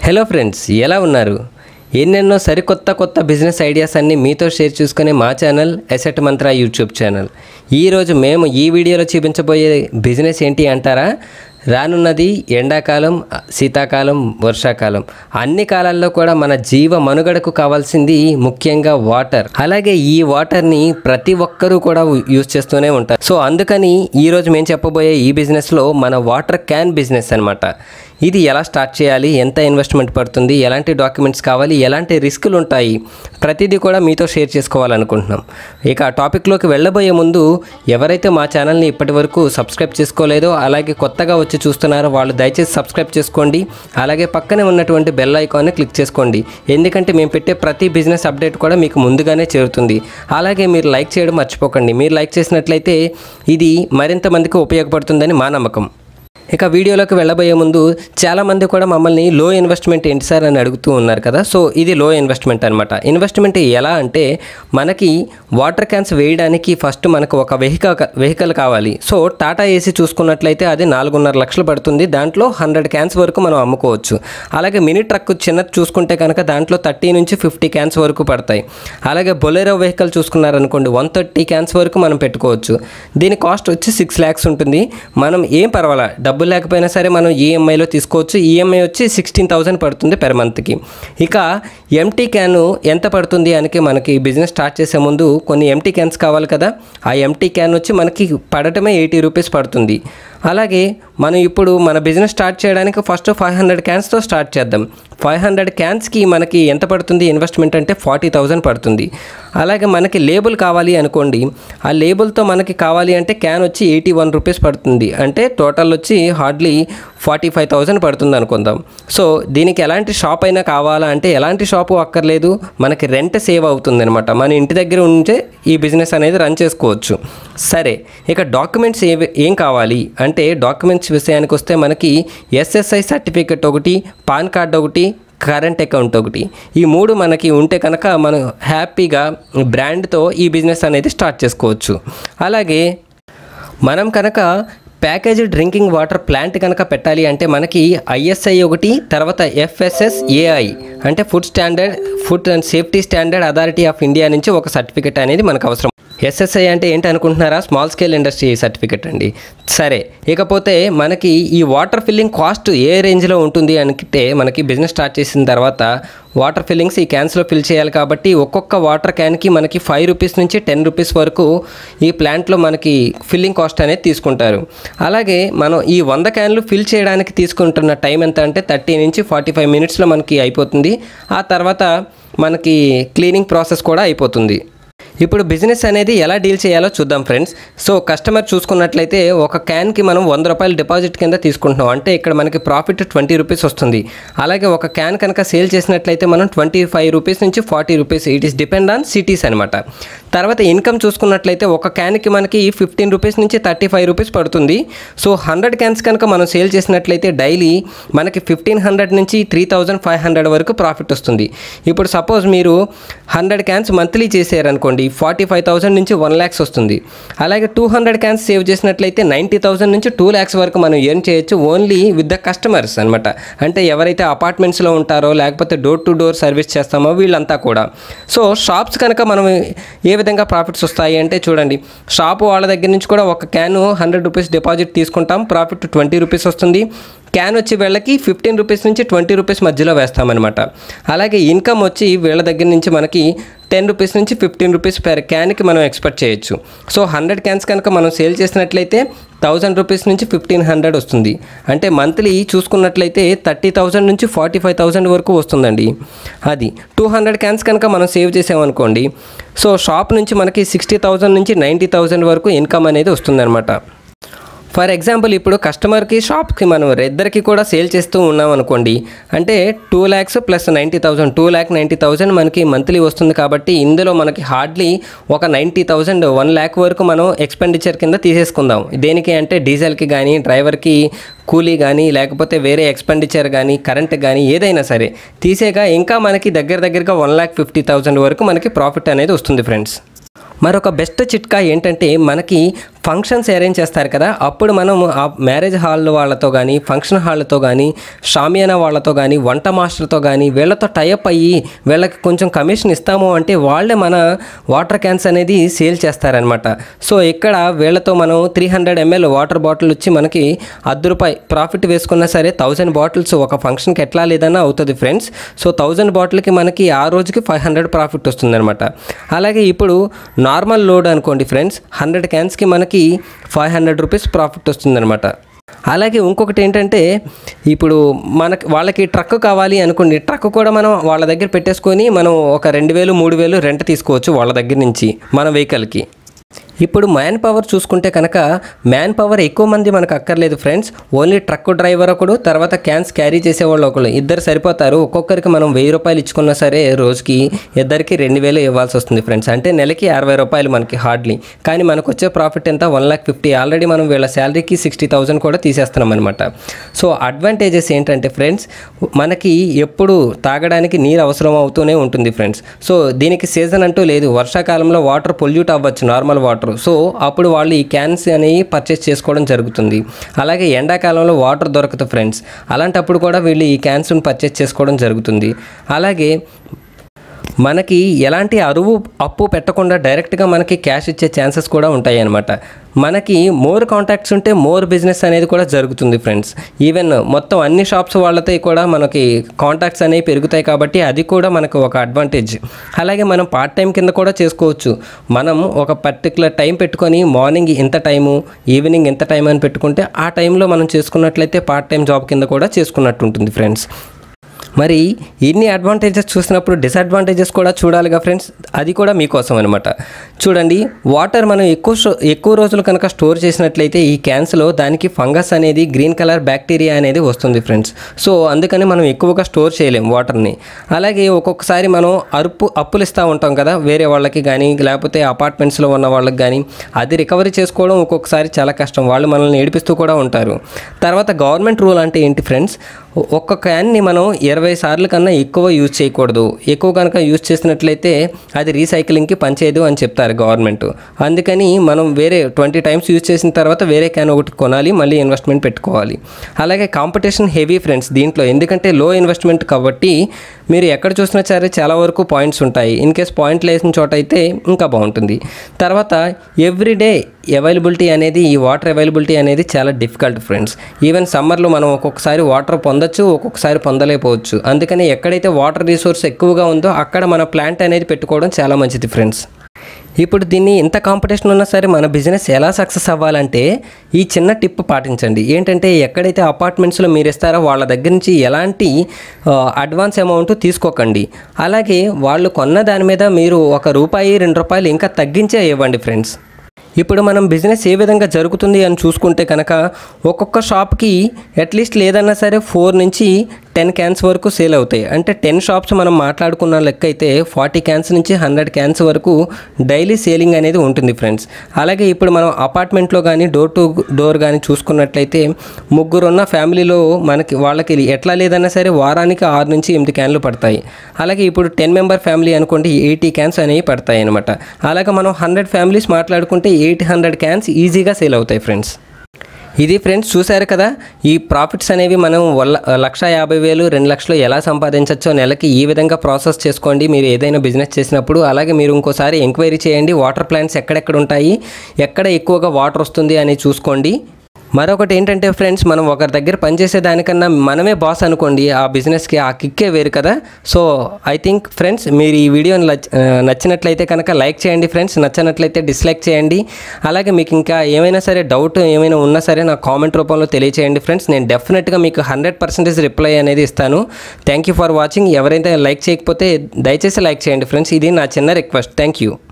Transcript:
hello friends ఎలా ఉన్నారు ఎన్నెన్నో సరికొత్త కొత్త బిజినెస్ ఐడియాస్ అన్ని మీతో షేర్ చేసుకునే మా channel asset Mantra YouTube channel ఈరోజు మేము ఈ వీడియోలో చూపించబోయే బిజినెస్ ఏంటి అంటారా రానున్నది ఎండాకాలం శీతాకాలం వర్షాకాలం అన్ని కాలాల్లో కూడా మన జీవ మనుగడకు కావాల్సింది ముఖ్యంగా వాటర్ అలాగే ఈ వాటర్ని ప్రతి ఒక్కరూ కూడా యూజ్ చేస్తూనే ఉంటారు సో అందుకని ఈరోజు మేము చెప్పబోయే ఈ బిజినెస్లో మన వాటర్ క్యాన్ బిజినెస్ అనమాట ఇది ఎలా స్టార్ట్ చేయాలి ఎంత ఇన్వెస్ట్మెంట్ పడుతుంది ఎలాంటి డాక్యుమెంట్స్ కావాలి ఎలాంటి రిస్కులు ఉంటాయి ప్రతిదీ కూడా మీతో షేర్ చేసుకోవాలనుకుంటున్నాం ఇక ఆ టాపిక్లోకి వెళ్ళబోయే ముందు ఎవరైతే మా ఛానల్ని ఇప్పటి వరకు సబ్స్క్రైబ్ చేసుకోలేదో అలాగే కొత్తగా వచ్చి చూస్తున్నారో వాళ్ళు దయచేసి సబ్స్క్రైబ్ చేసుకోండి అలాగే పక్కనే ఉన్నటువంటి బెల్ ఐకాన్ని క్లిక్ చేసుకోండి ఎందుకంటే మేము పెట్టే ప్రతి బిజినెస్ అప్డేట్ కూడా మీకు ముందుగానే చేరుతుంది అలాగే మీరు లైక్ చేయడం మర్చిపోకండి మీరు లైక్ చేసినట్లయితే ఇది మరింత మందికి ఉపయోగపడుతుందని మా నమ్మకం ఇక వీడియోలోకి వెళ్ళబోయే ముందు చాలామంది కూడా మమ్మల్ని లో ఇన్వెస్ట్మెంట్ ఏంటి సార్ అని అడుగుతూ ఉన్నారు కదా సో ఇది లో ఇన్వెస్ట్మెంట్ అనమాట ఇన్వెస్ట్మెంట్ ఎలా అంటే మనకి వాటర్ క్యాన్స్ వేయడానికి ఫస్ట్ మనకు ఒక వెహికల్ వెహికల్ కావాలి సో టాటా ఏసీ చూసుకున్నట్లయితే అది నాలుగున్నర లక్షలు పడుతుంది దాంట్లో హండ్రెడ్ క్యాన్స్ వరకు మనం అమ్ముకోవచ్చు అలాగే మినీ ట్రక్ చిన్నది చూసుకుంటే కనుక దాంట్లో థర్టీ నుంచి ఫిఫ్టీ క్యాన్స్ వరకు పడతాయి అలాగే బొలెరో వెహికల్ చూసుకున్నారనుకోండి వన్ థర్టీ క్యాన్స్ వరకు మనం పెట్టుకోవచ్చు దీని కాస్ట్ వచ్చి సిక్స్ ల్యాక్స్ ఉంటుంది మనం ఏం పర్వాలా డబ్బులు లేకపోయినా సరే మనం ఈఎంఐలో తీసుకోవచ్చు ఈఎంఐ వచ్చి సిక్స్టీన్ థౌసండ్ పడుతుంది పెర్ మంత్కి ఇక ఎంటీ క్యాన్ ఎంత పడుతుంది అని మనకి బిజినెస్ స్టార్ట్ చేసే ముందు కొన్ని ఎంటీ క్యాన్స్ కావాలి కదా ఆ ఎంటీ క్యాన్ వచ్చి మనకి పడటమే ఎయిటీ రూపీస్ పడుతుంది అలాగే మనం ఇప్పుడు మన బిజినెస్ స్టార్ట్ చేయడానికి ఫస్ట్ ఫైవ్ హండ్రెడ్ క్యాన్స్తో స్టార్ట్ చేద్దాం ఫైవ్ హండ్రెడ్ క్యాన్స్కి మనకి ఎంత పడుతుంది ఇన్వెస్ట్మెంట్ అంటే ఫార్టీ థౌజండ్ పడుతుంది అలాగే మనకి లేబుల్ కావాలి అనుకోండి ఆ లేబుల్తో మనకి కావాలి అంటే క్యాన్ వచ్చి ఎయిటీ వన్ రూపీస్ పడుతుంది అంటే టోటల్ వచ్చి హార్డ్లీ ఫార్టీ ఫైవ్ థౌజండ్ పడుతుంది అనుకుందాం సో దీనికి ఎలాంటి షాప్ అయినా కావాలా అంటే ఎలాంటి షాపు అక్కర్లేదు మనకి రెంట్ సేవ్ అవుతుంది అనమాట మన ఇంటి దగ్గర ఉంటే ఈ బిజినెస్ అనేది రన్ చేసుకోవచ్చు సరే ఇక డాక్యుమెంట్స్ ఏ ఏం కావాలి అంటే డాక్యుమెంట్స్ విషయానికి వస్తే మనకి ఎస్ఎస్ఐ సర్టిఫికెట్ ఒకటి పాన్ కార్డ్ ఒకటి కరెంట్ అకౌంట్ ఒకటి ఈ మూడు మనకి ఉంటే కనుక మనం హ్యాపీగా బ్రాండ్తో ఈ బిజినెస్ అనేది స్టార్ట్ చేసుకోవచ్చు అలాగే మనం కనుక ప్యాకేజ్ డ్రింకింగ్ వాటర్ ప్లాంట్ కనుక పెట్టాలి అంటే మనకి ఐఎస్ఐ ఒకటి తర్వాత ఎఫ్ఎస్ఎస్ ఏఐ అంటే food standard food and safety standard authority of India నుంచి ఒక సర్టిఫికెట్ అనేది మనకు అవసరం ఎస్ఎస్ఐ అంటే ఏంటి అనుకుంటున్నారా స్మాల్ స్కేల్ ఇండస్ట్రీ సర్టిఫికెట్ అండి సరే ఇకపోతే మనకి ఈ వాటర్ ఫిల్లింగ్ కాస్ట్ ఏ రేంజ్లో ఉంటుంది అంటే మనకి బిజినెస్ స్టార్ట్ చేసిన తర్వాత వాటర్ ఫిల్లింగ్స్ ఈ క్యాన్స్లో ఫిల్ చేయాలి కాబట్టి ఒక్కొక్క వాటర్ క్యాన్కి మనకి ఫైవ్ రూపీస్ నుంచి టెన్ రూపీస్ వరకు ఈ ప్లాంట్లో మనకి ఫిల్లింగ్ కాస్ట్ అనేది తీసుకుంటారు అలాగే మనం ఈ వంద క్యాన్లు ఫిల్ చేయడానికి తీసుకుంటున్న టైం ఎంత అంటే థర్టీ నుంచి ఫార్టీ ఫైవ్ మినిట్స్లో మనకి అయిపోతుంది ఆ తర్వాత మనకి క్లీనింగ్ ప్రాసెస్ కూడా అయిపోతుంది ఇప్పుడు బిజినెస్ అనేది ఎలా డీల్ చేయాలో చూద్దాం ఫ్రెండ్స్ సో కస్టమర్ చూసుకున్నట్లయితే ఒక క్యాన్కి మనం వంద రూపాయలు డిపాజిట్ కింద తీసుకుంటున్నాం అంటే ఇక్కడ మనకి ప్రాఫిట్ ట్వంటీ రూపీస్ వస్తుంది అలాగే ఒక క్యాన్ కనుక సేల్ చేసినట్లయితే మనం ట్వంటీ ఫైవ్ రూపీస్ నుంచి forty rupees it is depend on cities అనమాట తర్వాత ఇన్కమ్ చూసుకున్నట్లయితే ఒక క్యాన్కి మనకి ఫిఫ్టీన్ రూపీస్ నుంచి థర్టీ ఫైవ్ రూపీస్ పడుతుంది సో హండ్రెడ్ క్యాన్స్ కనుక మనం సేల్ చేసినట్లయితే డైలీ మనకి ఫిఫ్టీన్ హండ్రెడ్ నుంచి త్రీ థౌజండ్ ఫైవ్ హండ్రెడ్ వరకు ప్రాఫిట్ వస్తుంది ఇప్పుడు సపోజ్ మీరు హండ్రెడ్ క్యాన్స్ మంత్లీ చేసారనుకోండి ఫార్టీ ఫైవ్ థౌసండ్ నుంచి వన్ ల్యాక్స్ వస్తుంది అలాగే టూ హండ్రెడ్ క్యాన్స్ సేవ్ చేసినట్లయితే నైంటీ థౌసండ్ నుంచి టూ ల్యాక్స్ వరకు మనం ఎర్న్ చేయొచ్చు ఓన్లీ విత్ ద కస్టమర్స్ అనమాట అంటే ఎవరైతే అపార్ట్మెంట్స్లో ఉంటారో లేకపోతే డోర్ టు డోర్ సర్వీస్ చేస్తామో వీళ్ళంతా కూడా సో షాప్స్ కనుక మనం ఏ విధంగా ప్రాఫిట్స్ వస్తాయి అంటే చూడండి షాపు వాళ్ళ దగ్గర నుంచి కూడా ఒక క్యాన్ హండ్రెడ్ రూపీస్ డిపాజిట్ తీసుకుంటాం ప్రాఫిట్ ట్వంటీ రూపీస్ వస్తుంది క్యాన్ వచ్చి వీళ్ళకి ఫిఫ్టీన్ రూపీస్ నుంచి ట్వంటీ రూపీస్ మధ్యలో వేస్తామన్నమాట అలాగే ఇన్కమ్ వచ్చి వీళ్ళ దగ్గర నుంచి మనకి టెన్ రూపీస్ నుంచి ఫిఫ్టీన్ రూపీస్ పెర్ క్యాన్కి మనం ఎక్స్పెక్ట్ చేయొచ్చు సో హండ్రెడ్ క్యాన్స్ కనుక మనం సేల్ చేసినట్లయితే థౌజండ్ రూపీస్ నుంచి ఫిఫ్టీన్ హండ్రెడ్ వస్తుంది అంటే మంత్లీ చూసుకున్నట్లయితే థర్టీ థౌజండ్ నుంచి ఫార్టీ ఫైవ్ థౌజండ్ వరకు వస్తుందండి అది టూ హండ్రెడ్ క్యాన్స్ కనుక మనం సేవ్ చేసామనుకోండి సో షాప్ నుంచి మనకి సిక్స్టీ థౌజండ్ నుంచి నైంటీ థౌజండ్ వరకు ఇన్కమ్ అనేది వస్తుందన్నమాట ఫర్ ఎగ్జాంపుల్ ఇప్పుడు కస్టమర్కి షాప్కి మనం ఇద్దరికి కూడా సేల్ చేస్తూ ఉన్నాం అనుకోండి అంటే two lakhs plus ninety thousand two lakh ninety thousand మనకి మంత్లీ వస్తుంది కాబట్టి ఇందులో మనకి హార్డ్లీ ఒక నైంటీ థౌసండ్ వన్ ల్యాక్ వరకు మనం ఎక్స్పెండిచర్ కింద తీసేసుకుందాం దేనికి అంటే డీజిల్కి కానీ డ్రైవర్కి కూలీ కానీ లేకపోతే వేరే ఎక్స్పెండిచర్ కానీ కరెంట్ కానీ ఏదైనా సరే తీసేగా ఇంకా మనకి దగ్గర దగ్గరగా వన్ ల్యాక్ ఫిఫ్టీ థౌసండ్ వరకు మనకి ప్రాఫిట్ అనేది వస్తుంది ఫ్రెండ్స్ మరొక బెస్ట్ చిట్కా ఏంటంటే మనకి ఫంక్షన్స్ అరేంజ్ చేస్తారు కదా అప్పుడు మనం ఆ మ్యారేజ్ హాల్ వాళ్ళతో కానీ ఫంక్షన్ హాళ్ళతో కానీ షామియానా వాళ్ళతో కానీ వంట మాస్టర్తో కానీ వీళ్ళతో టైఅప్ అయ్యి వీళ్ళకి కొంచెం కమిషన్ ఇస్తాము అంటే వాళ్ళే మన వాటర్ క్యాన్స్ అనేది సేల్ చేస్తారనమాట సో ఇక్కడ వీళ్ళతో మనం three hundred ML water bottle వచ్చి మనకి అర్ధ రూపాయి ప్రాఫిట్ వేసుకున్నా సరే థౌజండ్ బాటిల్స్ ఒక ఫంక్షన్కి ఎట్లా లేదన్నా అవుతుంది ఫ్రెండ్స్ సో థౌజండ్ బాటిల్కి మనకి ఆ రోజుకి ఫైవ్ హండ్రెడ్ ప్రాఫిట్ వస్తుందన్నమాట అలాగే ఇప్పుడు నార్మల్ లోడ్ అనుకోండి ఫ్రెండ్స్ హండ్రెడ్ క్యాన్స్కి మనకి ఫైవ్ హండ్రెడ్ రూపీస్ ప్రాఫిట్ వస్తుందన్నమాట అలాగే ఇంకొకటి ఏంటంటే ఇప్పుడు మనకి వాళ్ళకి ట్రక్ కావాలి అనుకోండి ట్రక్ కూడా మనం వాళ్ళ దగ్గర పెట్టేసుకొని మనం ఒక రెండు వేలు మూడు వేలు రెంట్ తీసుకోవచ్చు వాళ్ళ దగ్గర నుంచి మన వెహికల్కి ఇప్పుడు మ్యాన్ పవర్ చూసుకుంటే కనుక మ్యాన్ పవర్ ఎక్కువ మంది మనకు అక్కర్లేదు ఫ్రెండ్స్ ఓన్లీ ట్రక్ డ్రైవర్ ఒకడు తర్వాత క్యాన్స్ క్యారీ చేసేవాళ్ళు ఒకళ్ళు ఇద్దరు సరిపోతారు ఒక్కొక్కరికి మనం వెయ్యి రూపాయలు ఇచ్చుకున్నా సరే రోజుకి ఇద్దరికి రెండు వేలు ఇవ్వాల్సి వస్తుంది ఫ్రెండ్స్ అంటే నెలకి అరవై రూపాయలు మనకి హార్డ్లీ కానీ మనకు వచ్చే ప్రాఫిట్ ఎంత వన్ లాక్ ఫిఫ్టీ ఆల్రెడీ మనం వీళ్ళ శాలరీకి సిక్స్టీ థౌసండ్ కూడా తీసేస్తున్నాం అనమాట సో అడ్వాంటేజెస్ ఏంటంటే ఫ్రెండ్స్ మనకి ఎప్పుడు తాగడానికి నీరు అవసరం అవుతూనే ఉంటుంది ఫ్రెండ్స్ సో దీనికి సీజన్ అంటూ లేదు వర్షాకాలంలో వాటర్ పొల్యూట్ అవ్వచ్చు నార్మల్ వాటర్ సో అప్పుడు వాళ్ళు ఈ క్యాన్స్ అనేవి పర్చేస్ చేసుకోవడం జరుగుతుంది అలాగే ఎండాకాలంలో వాటర్ దొరకదు ఫ్రెండ్స్ అలాంటప్పుడు కూడా వీళ్ళు ఈ క్యాన్స్ని పర్చేస్ చేసుకోవడం జరుగుతుంది అలాగే మనకి ఎలాంటి అరువు అప్పు పెట్టకుండా డైరెక్ట్గా మనకి క్యాష్ ఇచ్చే ఛాన్సెస్ కూడా ఉంటాయి అన్నమాట మనకి మోర్ కాంటాక్ట్స్ ఉంటే మోర్ బిజినెస్ అనేది కూడా జరుగుతుంది ఫ్రెండ్స్ ఈవెన్ మొత్తం అన్ని షాప్స్ వాళ్ళతో కూడా మనకి కాంటాక్ట్స్ అనేవి పెరుగుతాయి కాబట్టి అది కూడా మనకు ఒక అడ్వాంటేజ్ అలాగే మనం పార్ట్ టైం కింద కూడా చేసుకోవచ్చు మనం ఒక పర్టికులర్ టైం పెట్టుకొని మార్నింగ్ ఇంత టైము ఈవినింగ్ ఇంత టైం అని పెట్టుకుంటే ఆ టైంలో మనం చేసుకున్నట్లయితే పార్ట్ టైం జాబ్ కింద కూడా చేసుకున్నట్టు ఉంటుంది ఫ్రెండ్స్ మరి ఇన్ని అడ్వాంటేజెస్ చూసినప్పుడు డిసడ్వాంటేజెస్ కూడా చూడాలిగా ఫ్రెండ్స్ అది కూడా మీకోసం అనమాట చూడండి వాటర్ మనం ఎక్కువ స్టో- ఎక్కువ రోజులు కనుక స్టోర్ చేసినట్లయితే ఈ క్యాన్స్లో దానికి ఫంగస్ అనేది గ్రీన్ కలర్ బ్యాక్టీరియా అనేది వస్తుంది ఫ్రెండ్స్ సో అందుకని మనం ఎక్కువగా స్టోర్ చేయలేం వాటర్ని అలాగే ఒక్కొక్కసారి మనం అరుపు అప్పులు ఇస్తూ ఉంటాం కదా వేరే వాళ్ళకి కానీ లేకపోతే అపార్ట్మెంట్స్లో ఉన్న వాళ్ళకి కానీ అది రికవరీ చేసుకోవడం ఒక్కొక్కసారి చాలా కష్టం వాళ్ళు మనల్ని ఏడిపిస్తూ కూడా ఉంటారు తర్వాత గవర్నమెంట్ రూల్ అంటే ఏంటి ఫ్రెండ్స్ ఒక్క క్యాన్ని మనం ఇరవై సార్లు కన్నా ఎక్కువ యూజ్ చేయకూడదు ఎక్కువ కనుక యూజ్ చేసినట్లయితే అది రీసైక్లింగ్కి పనిచేయదు అని చెప్తారు గవర్నమెంట్ అందుకని మనం వేరే ట్వంటీ టైమ్స్ యూజ్ చేసిన తర్వాత వేరే క్యాన్ ఒకటి కొనాలి మళ్ళీ ఇన్వెస్ట్మెంట్ పెట్టుకోవాలి అలాగే కాంపిటీషన్ హెవీ ఫ్రెండ్స్ దీంట్లో ఎందుకంటే లో ఇన్వెస్ట్మెంట్ కాబట్టి మీరు ఎక్కడ చూసినా సరే చాలా వరకు పాయింట్స్ ఉంటాయి ఇన్ కేస్ పాయింట్లు వేసిన చోట అయితే ఇంకా బాగుంటుంది తర్వాత ఎవ్రీడే అవైలబిలిటీ అనేది ఈ వాటర్ అవైలబిలిటీ అనేది చాలా డిఫికల్ట్ ఫ్రెండ్స్ ఈవెన్ సమ్మర్లో మనం ఒక్కొక్కసారి వాటర్ పొందొచ్చు ఒక్కొక్కసారి పొందలేకపోవచ్చు అందుకని ఎక్కడైతే వాటర్ రిసోర్స్ ఎక్కువగా ఉందో అక్కడ మన ప్లాంట్ అనేది పెట్టుకోవడం చాలా మంచిది ఫ్రెండ్స్ ఇప్పుడు దీన్ని ఇంత కాంపిటీషన్ ఉన్నా సరే మన బిజినెస్ ఎలా సక్సెస్ అవ్వాలంటే ఈ చిన్న టిప్ పాటించండి ఏంటంటే ఎక్కడైతే అపార్ట్మెంట్స్లో మీరు ఇస్తారో వాళ్ళ దగ్గర నుంచి ఎలాంటి ఆ, అడ్వాన్స్ అమౌంట్ తీసుకోకండి అలాగే వాళ్ళు కొన్న దాని మీద మీరు ఒక రూపాయి రెండు రూపాయలు ఇంకా తగ్గించే ఇవ్వండి ఫ్రెండ్స్ ఇప్పుడు మనం బిజినెస్ ఏ విధంగా జరుగుతుంది అని చూసుకుంటే కనుక ఒక్కొక్క షాప్కి అట్లీస్ట్ లేదన్నా సరే ఫోర్ నుంచి టెన్ క్యాన్స్ వరకు సేల్ అవుతాయి అంటే టెన్ షాప్స్ మనం మాట్లాడుకున్న లెక్క అయితే ఫార్టీ క్యాన్స్ నుంచి హండ్రెడ్ క్యాన్స్ వరకు డైలీ సేలింగ్ అనేది ఉంటుంది ఫ్రెండ్స్ అలాగే ఇప్పుడు మనం అపార్ట్మెంట్లో కానీ డోర్ టు డోర్ కానీ చూసుకున్నట్లయితే ముగ్గురున్న ఫ్యామిలీలో మనకి వాళ్ళకి ఎట్లా లేదన్నా సరే వారానికి ఆరు నుంచి ఎనిమిది క్యాన్లు పడతాయి అలాగే ఇప్పుడు టెన్ మెంబర్ ఫ్యామిలీ అనుకోండి ఎయిటీ క్యాన్స్ అనేవి పడతాయి అనమాట అలాగే మనం హండ్రెడ్ ఫ్యామిలీస్ మాట్లాడుకుంటే ఎయిట్ హండ్రెడ్ క్యాన్స్ ఈజీగా సేల్ అవుతాయి ఫ్రెండ్స్ ఇది ఫ్రెండ్స్ చూశారు కదా ఈ ప్రాఫిట్స్ అనేవి మనం వల్ల లక్ష యాభై వేలు రెండు లక్షలు ఎలా సంపాదించవచ్చో నెలకి ఈ విధంగా ప్రాసెస్ చేసుకోండి మీరు ఏదైనా బిజినెస్ చేసినప్పుడు అలాగే మీరు ఇంకోసారి ఎంక్వైరీ చేయండి వాటర్ ప్లాంట్స్ ఎక్కడెక్కడ ఉంటాయి ఎక్కడ ఎక్కువగా వాటర్ వస్తుంది అని చూసుకోండి మరొకటి ఏంటంటే ఫ్రెండ్స్ మనం ఒకరి దగ్గర పనిచేసే దానికన్నా మనమే బాస్ అనుకోండి ఆ బిజినెస్కి ఆ కిక్కే వేరు కదా సో ఐ థింక్ ఫ్రెండ్స్ మీరు ఈ వీడియోని లచ్- ఆ, నచ్చినట్లయితే కనుక లైక్ చేయండి ఫ్రెండ్స్ నచ్చినట్లయితే డిస్లైక్ చేయండి అలాగే మీకు ఇంకా ఏమైనా సరే డౌట్ ఏమైనా ఉన్నా సరే నాకు కామెంట్ రూపంలో తెలియచేయండి ఫ్రెండ్స్ నేను డెఫినెట్గా మీకు హండ్రెడ్ పర్సెంటేజ్ రిప్లై అనేది ఇస్తాను థ్యాంక్ యూ ఫర్ వాచింగ్ ఎవరైతే లైక్ చేయకపోతే దయచేసి లైక్ చేయండి ఫ్రెండ్స్ ఇది నా చిన్న రిక్వెస్ట్ థ్యాంక్ యూ